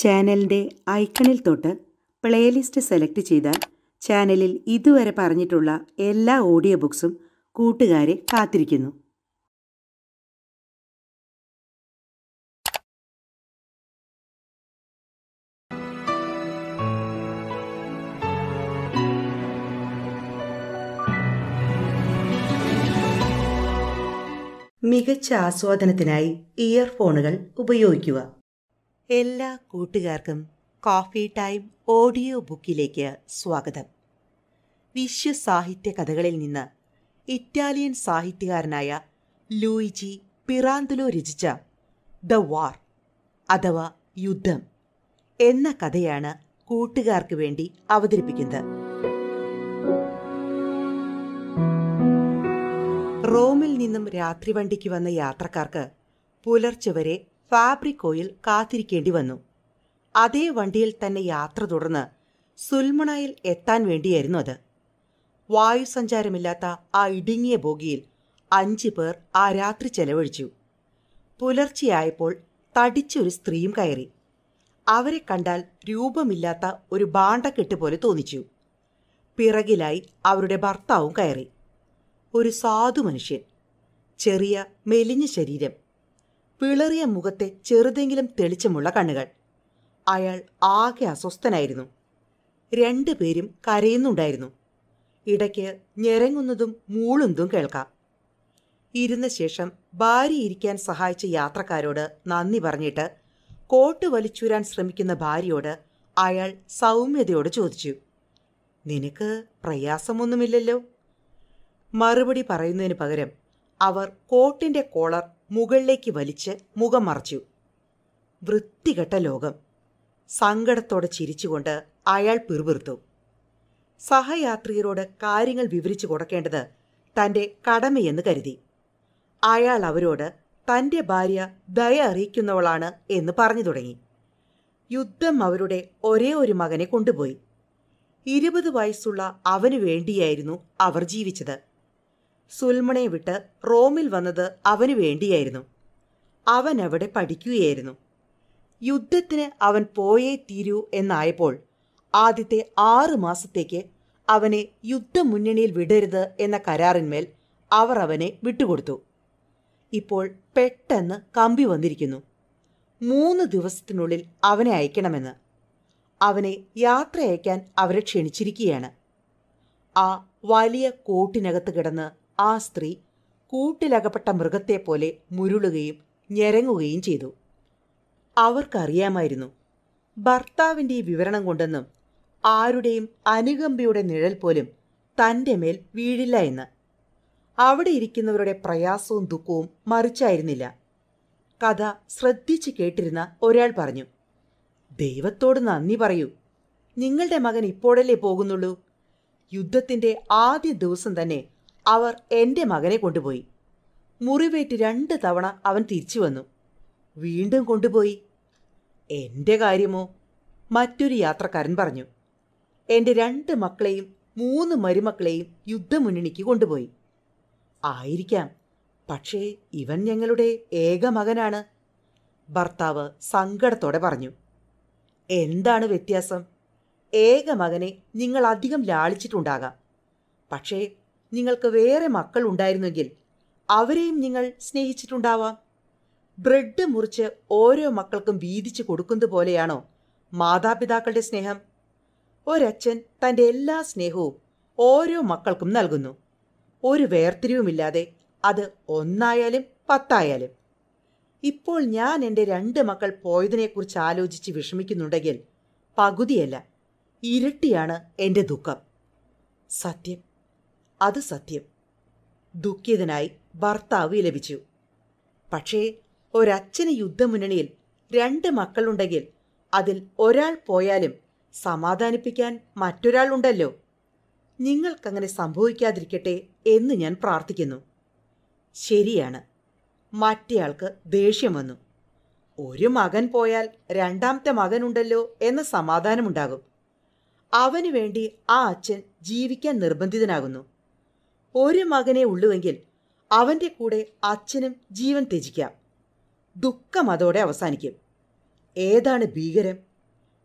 ചാനലിൻ്റെ ഐക്കണിൽ തൊട്ട് പ്ലേലിസ്റ്റ് സെലക്ട് ചെയ്താൽ ചാനലിൽ ഇതുവരെ പറഞ്ഞിട്ടുള്ള എല്ലാ ഓഡിയോ ബുക്സും കൂട്ടുകാരെ കാത്തിരിക്കുന്നു മികച്ച ആസ്വാദനത്തിനായി ഇയർഫോണുകൾ ഉപയോഗിക്കുക എല്ലാ കൂട്ടുകാർക്കും കോഫി ടൈം ഓഡിയോ ബുക്കിലേക്ക് സ്വാഗതം വിശ്വസാഹിത്യ കഥകളിൽ നിന്ന് ഇറ്റാലിയൻ സാഹിത്യകാരനായ ലൂയിജി പിറാന്തുലോ രചിച്ച ദ വാർ അഥവാ യുദ്ധം എന്ന കഥയാണ് കൂട്ടുകാർക്ക് വേണ്ടി അവതരിപ്പിക്കുന്നത് റോമിൽ നിന്നും രാത്രി വണ്ടിക്ക് വന്ന യാത്രക്കാർക്ക് പുലർച്ചെ വരെ ഫാബ്രിക്കോയിൽ കാത്തിരിക്കേണ്ടി വന്നു അതേ വണ്ടിയിൽ തന്നെ യാത്ര തുടർന്ന് സുൽമണയിൽ എത്താൻ വേണ്ടിയായിരുന്നു അത് വായുസഞ്ചാരമില്ലാത്ത ആ ഇടുങ്ങിയ ബോഗിയിൽ അഞ്ച് പേർ ആ രാത്രി ചെലവഴിച്ചു പുലർച്ചെയായപ്പോൾ തടിച്ചൊരു സ്ത്രീയും കയറി അവരെ കണ്ടാൽ രൂപമില്ലാത്ത ഒരു ബാണ്ടക്കെട്ട് പോലെ തോന്നിച്ചു പിറകിലായി അവരുടെ ഭർത്താവും കയറി ഒരു സാധു മനുഷ്യൻ ചെറിയ മെലിഞ്ഞ ശരീരം പിളറിയ മുഖത്തെ ചെറുതെങ്കിലും തെളിച്ചമുള്ള കണ്ണുകൾ അയാൾ ആകെ അസ്വസ്ഥനായിരുന്നു രണ്ടുപേരും കരയുന്നുണ്ടായിരുന്നു ഇടയ്ക്ക് ഞെരങ്ങുന്നതും മൂളുന്നതും കേൾക്കാം ഇരുന്ന ശേഷം ഭാര്യ ഇരിക്കാൻ സഹായിച്ച യാത്രക്കാരോട് നന്ദി പറഞ്ഞിട്ട് കോട്ട് വലിച്ചൂരാൻ ശ്രമിക്കുന്ന ഭാര്യയോട് അയാൾ സൗമ്യതയോട് ചോദിച്ചു നിനക്ക് പ്രയാസമൊന്നുമില്ലല്ലോ മറുപടി പറയുന്നതിന് പകരം അവർ കോട്ടിന്റെ കോളർ മുകളിലേക്ക് വലിച്ച് മുഖം മറച്ചു വൃത്തികെട്ട ലോകം സങ്കടത്തോടെ ചിരിച്ചുകൊണ്ട് അയാൾ പിറുപിറുത്തു സഹയാത്രികരോട് കാര്യങ്ങൾ വിവരിച്ചു കൊടുക്കേണ്ടത് തന്റെ കടമയെന്ന് കരുതി അയാൾ അവരോട് തന്റെ ഭാര്യ ദയ അറിയിക്കുന്നവളാണ് എന്ന് പറഞ്ഞു തുടങ്ങി യുദ്ധം അവരുടെ ഒരേ ഒരു മകനെ കൊണ്ടുപോയി ഇരുപത് വയസ്സുള്ള അവനു വേണ്ടിയായിരുന്നു അവർ ജീവിച്ചത് സുൽമണയെ വിട്ട് റോമിൽ വന്നത് അവനു വേണ്ടിയായിരുന്നു അവൻ അവിടെ പഠിക്കുകയായിരുന്നു യുദ്ധത്തിന് അവൻ പോയേ തീരൂ എന്നായപ്പോൾ ആദ്യത്തെ ആറു മാസത്തേക്ക് അവനെ യുദ്ധമുന്നണിയിൽ വിടരുത് എന്ന കരാറിന്മേൽ അവർ അവനെ വിട്ടുകൊടുത്തു ഇപ്പോൾ പെട്ടെന്ന് കമ്പി വന്നിരിക്കുന്നു മൂന്ന് ദിവസത്തിനുള്ളിൽ അവനെ അയക്കണമെന്ന് അവനെ യാത്ര അയക്കാൻ അവരെ ക്ഷണിച്ചിരിക്കുകയാണ് ആ വലിയ കൂട്ടിനകത്ത് കിടന്ന് ആ സ്ത്രീ കൂട്ടിലകപ്പെട്ട മൃഗത്തെ പോലെ മുരുളുകയും ഞെരങ്ങുകയും ചെയ്തു അവർക്കറിയാമായിരുന്നു ഭർത്താവിൻ്റെ ഈ വിവരണം കൊണ്ടെന്നും ആരുടെയും അനുകമ്പയുടെ നിഴൽ പോലും തൻ്റെ മേൽ വീഴില്ല എന്ന് അവിടെ ഇരിക്കുന്നവരുടെ പ്രയാസവും ദുഃഖവും മറിച്ചായിരുന്നില്ല കഥ ശ്രദ്ധിച്ചു കേട്ടിരുന്ന ഒരാൾ പറഞ്ഞു ദൈവത്തോട് നന്ദി പറയൂ നിങ്ങളുടെ മകൻ ഇപ്പോഴല്ലേ പോകുന്നുള്ളൂ യുദ്ധത്തിന്റെ ആദ്യ ദിവസം തന്നെ അവർ എൻ്റെ മകനെ കൊണ്ടുപോയി മുറിവേറ്റ് രണ്ട് തവണ അവൻ തിരിച്ചു വന്നു വീണ്ടും കൊണ്ടുപോയി എൻ്റെ കാര്യമോ മറ്റൊരു യാത്രക്കാരൻ പറഞ്ഞു എൻ്റെ രണ്ട് മക്കളെയും മൂന്ന് മരുമക്കളെയും യുദ്ധമുന്നണിക്ക് കൊണ്ടുപോയി ആയിരിക്കാം പക്ഷേ ഇവൻ ഞങ്ങളുടെ ഏക മകനാണ് ഭർത്താവ് സങ്കടത്തോടെ പറഞ്ഞു എന്താണ് വ്യത്യാസം ഏക മകനെ നിങ്ങൾ അധികം ലാളിച്ചിട്ടുണ്ടാകാം പക്ഷേ നിങ്ങൾക്ക് വേറെ മക്കൾ ഉണ്ടായിരുന്നെങ്കിൽ അവരെയും നിങ്ങൾ സ്നേഹിച്ചിട്ടുണ്ടാവാം ബ്രെഡ് മുറിച്ച് ഓരോ മക്കൾക്കും വീതിച്ചു കൊടുക്കുന്നത് പോലെയാണോ മാതാപിതാക്കളുടെ സ്നേഹം ഒരച്ഛൻ തൻ്റെ എല്ലാ സ്നേഹവും ഓരോ മക്കൾക്കും നൽകുന്നു ഒരു വേർതിരിവുമില്ലാതെ അത് ഒന്നായാലും പത്തായാലും ഇപ്പോൾ ഞാൻ എൻ്റെ രണ്ട് മക്കൾ പോയതിനെക്കുറിച്ച് ആലോചിച്ച് വിഷമിക്കുന്നുണ്ടെങ്കിൽ പകുതിയല്ല ഇരട്ടിയാണ് എൻ്റെ ദുഃഖം സത്യം അത് സത്യം ദുഃഖിതനായി ഭർത്താവ് ലഭിച്ചു പക്ഷേ ഒരച്ഛന് യുദ്ധമുന്നണിയിൽ രണ്ട് മക്കളുണ്ടെങ്കിൽ അതിൽ ഒരാൾ പോയാലും സമാധാനിപ്പിക്കാൻ മറ്റൊരാൾ ഉണ്ടല്ലോ നിങ്ങൾക്കങ്ങനെ സംഭവിക്കാതിരിക്കട്ടെ എന്ന് ഞാൻ പ്രാർത്ഥിക്കുന്നു ശരിയാണ് മറ്റേയാൾക്ക് ദേഷ്യം വന്നു ഒരു മകൻ പോയാൽ രണ്ടാമത്തെ മകനുണ്ടല്ലോ എന്ന സമാധാനമുണ്ടാകും അവനു വേണ്ടി ആ അച്ഛൻ ജീവിക്കാൻ നിർബന്ധിതനാകുന്നു ഒരു മകനെ ഉള്ളുവെങ്കിൽ അവൻ്റെ കൂടെ അച്ഛനും ജീവൻ ത്യജിക്കാം ദുഃഖം അതോടെ അവസാനിക്കും ഏതാണ് ഭീകരം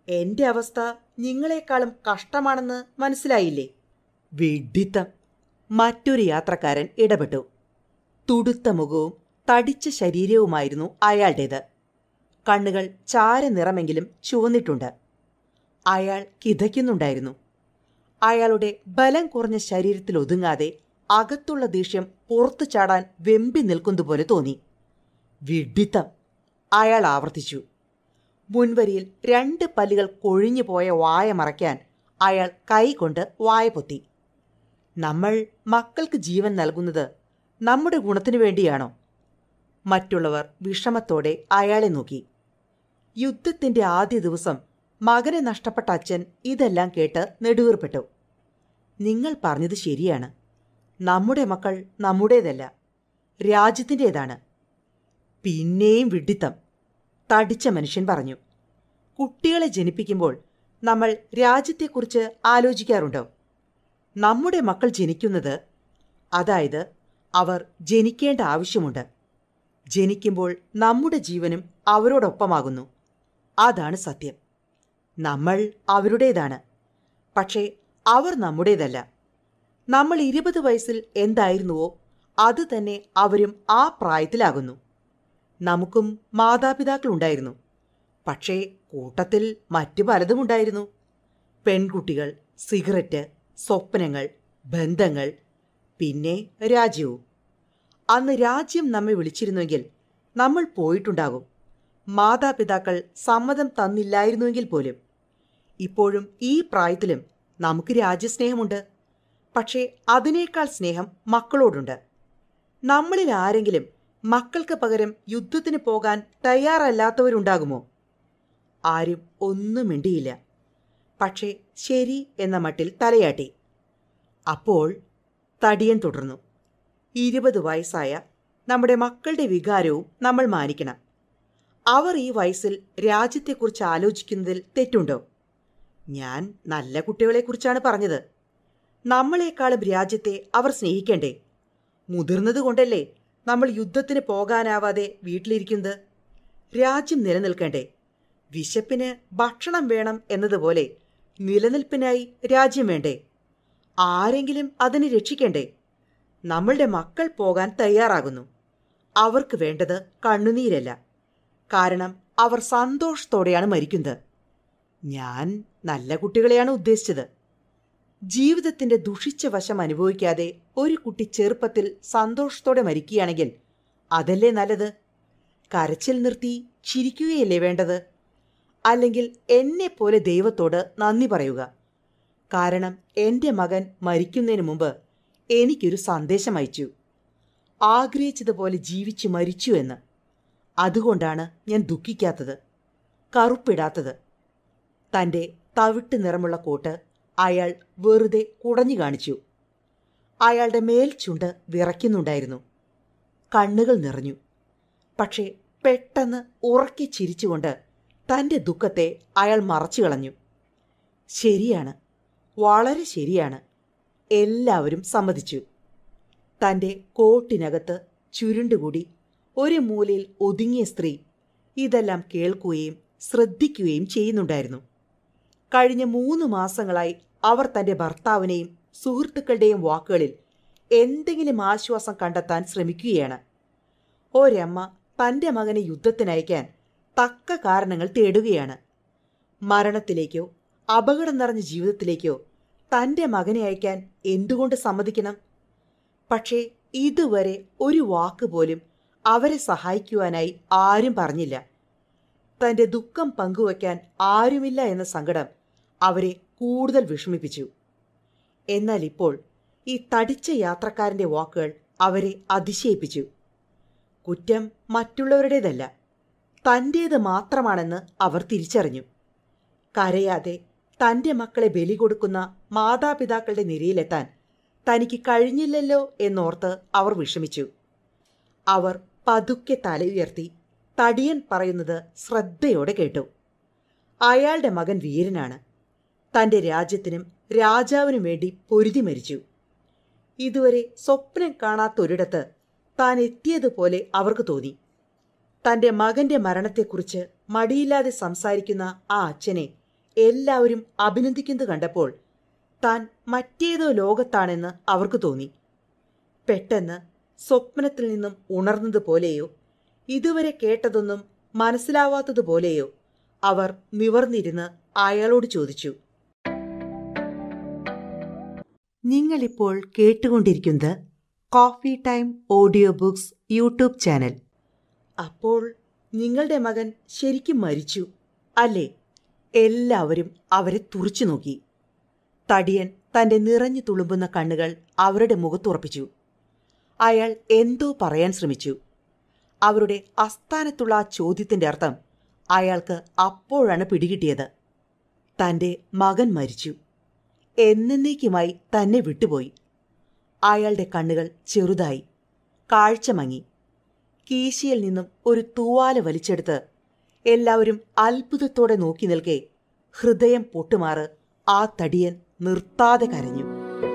എന്റെ അവസ്ഥ നിങ്ങളെക്കാളും കഷ്ടമാണെന്ന് മനസ്സിലായില്ലേ വിഡിത്തം മറ്റൊരു യാത്രക്കാരൻ ഇടപെട്ടു തുടുത്ത മുഖവും തടിച്ച ശരീരവുമായിരുന്നു അയാളുടേത് കണ്ണുകൾ ചാരനിറമെങ്കിലും ചുവന്നിട്ടുണ്ട് അയാൾ കിതയ്ക്കുന്നുണ്ടായിരുന്നു അയാളുടെ ബലം കുറഞ്ഞ ശരീരത്തിൽ ഒതുങ്ങാതെ അകത്തുള്ള ദേഷ്യം പുറത്തു ചാടാൻ വെമ്പി നിൽക്കുന്നതുപോലെ തോന്നി വിഡിത്തം അയാൾ ആവർത്തിച്ചു മുൻവരിയിൽ രണ്ട് പല്ലുകൾ കൊഴിഞ്ഞു പോയ വായ മറയ്ക്കാൻ അയാൾ കൈകൊണ്ട് വായ പൊത്തി നമ്മൾ മക്കൾക്ക് ജീവൻ നൽകുന്നത് നമ്മുടെ ഗുണത്തിനു വേണ്ടിയാണോ മറ്റുള്ളവർ വിഷമത്തോടെ അയാളെ നോക്കി യുദ്ധത്തിന്റെ ആദ്യ ദിവസം മകനെ നഷ്ടപ്പെട്ട അച്ഛൻ ഇതെല്ലാം കേട്ട് നെടുവീർപ്പെട്ടു നിങ്ങൾ പറഞ്ഞത് ശരിയാണ് നമ്മുടെ മക്കൾ നമ്മുടേതല്ല രാജ്യത്തിൻ്റേതാണ് പിന്നെയും വിഡിത്തം തടിച്ച മനുഷ്യൻ പറഞ്ഞു കുട്ടികളെ ജനിപ്പിക്കുമ്പോൾ നമ്മൾ രാജ്യത്തെക്കുറിച്ച് ആലോചിക്കാറുണ്ടോ നമ്മുടെ മക്കൾ ജനിക്കുന്നത് അതായത് അവർ ജനിക്കേണ്ട ആവശ്യമുണ്ട് ജനിക്കുമ്പോൾ നമ്മുടെ ജീവനും അവരോടൊപ്പമാകുന്നു അതാണ് സത്യം നമ്മൾ അവരുടേതാണ് പക്ഷേ അവർ നമ്മുടേതല്ല നമ്മൾ ഇരുപത് വയസ്സിൽ എന്തായിരുന്നുവോ അത് തന്നെ അവരും ആ പ്രായത്തിലാകുന്നു നമുക്കും മാതാപിതാക്കളുണ്ടായിരുന്നു പക്ഷേ കൂട്ടത്തിൽ മറ്റു പലതും ഉണ്ടായിരുന്നു പെൺകുട്ടികൾ സിഗരറ്റ് സ്വപ്നങ്ങൾ ബന്ധങ്ങൾ പിന്നെ രാജ്യവും അന്ന് രാജ്യം നമ്മെ വിളിച്ചിരുന്നുവെങ്കിൽ നമ്മൾ പോയിട്ടുണ്ടാകും മാതാപിതാക്കൾ സമ്മതം തന്നില്ലായിരുന്നുവെങ്കിൽ പോലും ഇപ്പോഴും ഈ പ്രായത്തിലും നമുക്ക് രാജ്യസ്നേഹമുണ്ട് പക്ഷേ അതിനേക്കാൾ സ്നേഹം മക്കളോടുണ്ട് നമ്മളിൽ ആരെങ്കിലും മക്കൾക്ക് പകരം യുദ്ധത്തിന് പോകാൻ തയ്യാറല്ലാത്തവരുണ്ടാകുമോ ആരും ഒന്നും മിണ്ടിയില്ല പക്ഷേ ശരി എന്ന മട്ടിൽ തലയാട്ടി അപ്പോൾ തടിയൻ തുടർന്നു ഇരുപത് വയസ്സായ നമ്മുടെ മക്കളുടെ വികാരവും നമ്മൾ മാനിക്കണം അവർ ഈ വയസ്സിൽ രാജ്യത്തെക്കുറിച്ച് ആലോചിക്കുന്നതിൽ തെറ്റുണ്ടോ ഞാൻ നല്ല കുട്ടികളെക്കുറിച്ചാണ് പറഞ്ഞത് നമ്മളെക്കാളും രാജ്യത്തെ അവർ സ്നേഹിക്കണ്ടേ മുതിർന്നതുകൊണ്ടല്ലേ നമ്മൾ യുദ്ധത്തിന് പോകാനാവാതെ വീട്ടിലിരിക്കുന്നത് രാജ്യം നിലനിൽക്കണ്ടേ വിശപ്പിന് ഭക്ഷണം വേണം എന്നതുപോലെ നിലനിൽപ്പിനായി രാജ്യം വേണ്ടേ ആരെങ്കിലും അതിനെ രക്ഷിക്കണ്ടേ നമ്മളുടെ മക്കൾ പോകാൻ തയ്യാറാകുന്നു അവർക്ക് വേണ്ടത് കണ്ണുനീരല്ല കാരണം അവർ സന്തോഷത്തോടെയാണ് മരിക്കുന്നത് ഞാൻ നല്ല കുട്ടികളെയാണ് ഉദ്ദേശിച്ചത് ജീവിതത്തിന്റെ ദുഷിച്ച വശം അനുഭവിക്കാതെ ഒരു കുട്ടി ചെറുപ്പത്തിൽ സന്തോഷത്തോടെ മരിക്കുകയാണെങ്കിൽ അതല്ലേ നല്ലത് കരച്ചിൽ നിർത്തി ചിരിക്കുകയല്ലേ വേണ്ടത് അല്ലെങ്കിൽ എന്നെപ്പോലെ ദൈവത്തോട് നന്ദി പറയുക കാരണം എൻ്റെ മകൻ മരിക്കുന്നതിന് മുമ്പ് എനിക്കൊരു സന്ദേശം അയച്ചു ആഗ്രഹിച്ചതുപോലെ ജീവിച്ചു മരിച്ചു എന്ന് അതുകൊണ്ടാണ് ഞാൻ ദുഃഖിക്കാത്തത് കറുപ്പിടാത്തത് തൻ്റെ തവിട്ട് നിറമുള്ള കോട്ട് അയാൾ വെറുതെ കുടഞ്ഞു കാണിച്ചു അയാളുടെ മേൽചുണ്ട് വിറയ്ക്കുന്നുണ്ടായിരുന്നു കണ്ണുകൾ നിറഞ്ഞു പക്ഷേ പെട്ടെന്ന് ഉറക്കി ചിരിച്ചുകൊണ്ട് തൻ്റെ ദുഃഖത്തെ അയാൾ മറച്ചു കളഞ്ഞു ശരിയാണ് വളരെ ശരിയാണ് എല്ലാവരും സമ്മതിച്ചു തൻ്റെ കോട്ടിനകത്ത് ചുരുണ്ടുകൂടി ഒരു മൂലയിൽ ഒതുങ്ങിയ സ്ത്രീ ഇതെല്ലാം കേൾക്കുകയും ശ്രദ്ധിക്കുകയും ചെയ്യുന്നുണ്ടായിരുന്നു കഴിഞ്ഞ മൂന്ന് മാസങ്ങളായി അവർ തൻ്റെ ഭർത്താവിനെയും സുഹൃത്തുക്കളുടെയും വാക്കുകളിൽ എന്തെങ്കിലും ആശ്വാസം കണ്ടെത്താൻ ശ്രമിക്കുകയാണ് ഒരമ്മ തൻ്റെ മകനെ യുദ്ധത്തിനയക്കാൻ തക്ക കാരണങ്ങൾ തേടുകയാണ് മരണത്തിലേക്കോ അപകടം നിറഞ്ഞ ജീവിതത്തിലേക്കോ തൻ്റെ മകനെ അയക്കാൻ എന്തുകൊണ്ട് സമ്മതിക്കണം പക്ഷേ ഇതുവരെ ഒരു വാക്ക് പോലും അവരെ സഹായിക്കുവാനായി ആരും പറഞ്ഞില്ല തൻ്റെ ദുഃഖം പങ്കുവയ്ക്കാൻ ആരുമില്ല എന്ന സങ്കടം അവരെ കൂടുതൽ വിഷമിപ്പിച്ചു എന്നാൽ ഇപ്പോൾ ഈ തടിച്ച യാത്രക്കാരൻ്റെ വാക്കുകൾ അവരെ അതിശയിപ്പിച്ചു കുറ്റം മറ്റുള്ളവരുടേതല്ല തൻ്റേത് മാത്രമാണെന്ന് അവർ തിരിച്ചറിഞ്ഞു കരയാതെ തൻ്റെ മക്കളെ ബലി കൊടുക്കുന്ന മാതാപിതാക്കളുടെ നിരയിലെത്താൻ തനിക്ക് കഴിഞ്ഞില്ലല്ലോ എന്നോർത്ത് അവർ വിഷമിച്ചു അവർ പതുക്കെ തല ഉയർത്തി തടിയൻ പറയുന്നത് ശ്രദ്ധയോടെ കേട്ടു അയാളുടെ മകൻ വീരനാണ് തൻ്റെ രാജ്യത്തിനും രാജാവിനും വേണ്ടി പൊരുതി മരിച്ചു ഇതുവരെ സ്വപ്നം കാണാത്തൊരിടത്ത് താൻ എത്തിയതുപോലെ അവർക്ക് തോന്നി തൻ്റെ മകന്റെ മരണത്തെക്കുറിച്ച് മടിയില്ലാതെ സംസാരിക്കുന്ന ആ അച്ഛനെ എല്ലാവരും അഭിനന്ദിക്കുന്നത് കണ്ടപ്പോൾ താൻ മറ്റേതോ ലോകത്താണെന്ന് അവർക്ക് തോന്നി പെട്ടെന്ന് സ്വപ്നത്തിൽ നിന്നും ഉണർന്നതുപോലെയോ ഇതുവരെ കേട്ടതൊന്നും മനസ്സിലാവാത്തതുപോലെയോ അവർ നിവർന്നിരുന്ന് അയാളോട് ചോദിച്ചു നിങ്ങളിപ്പോൾ കേട്ടുകൊണ്ടിരിക്കുന്നത് coffee time audio books YouTube channel അപ്പോൾ നിങ്ങളുടെ മകൻ ശരിക്കും മരിച്ചു അല്ലേ എല്ലാവരും അവരെ തുറച്ചു നോക്കി തടിയൻ തന്റെ നിറഞ്ഞു തുളുമ്പുന്ന കണ്ണുകൾ അവരുടെ മുഖത്തുറപ്പിച്ചു അയാൾ എന്തോ പറയാൻ ശ്രമിച്ചു അവരുടെ അസ്ഥാനത്തുള്ള ആ ചോദ്യത്തിന്റെ അർത്ഥം അയാൾക്ക് അപ്പോഴാണ് പിടികിട്ടിയത് തന്റെ മകൻ മരിച്ചു എന്നേക്കുമായി തന്നെ വിട്ടുപോയി അയാളുടെ കണ്ണുകൾ ചെറുതായി കാഴ്ച മങ്ങി കീശയിൽ നിന്നും ഒരു തൂവാല വലിച്ചെടുത്ത് എല്ലാവരും അത്ഭുതത്തോടെ നോക്കി നിൽക്കെ ഹൃദയം പൊട്ടുമാറ് ആ തടിയൻ നിർത്താതെ കരഞ്ഞു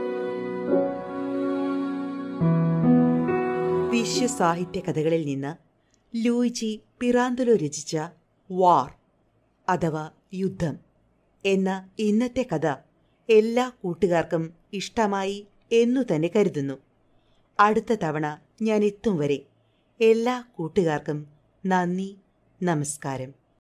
വിശ്വസാഹിത്യ കഥകളിൽ നിന്ന് ലൂയിജി പിറാന്തലോ രചിച്ച വാർ അഥവാ യുദ്ധം എന്ന ഇന്നത്തെ കഥ എല്ലാ കൂട്ടുകാർക്കും ഇഷ്ടമായി എന്നു തന്നെ കരുതുന്നു അടുത്ത തവണ ഞാൻ എത്തും വരെ എല്ലാ കൂട്ടുകാർക്കും നന്ദി നമസ്കാരം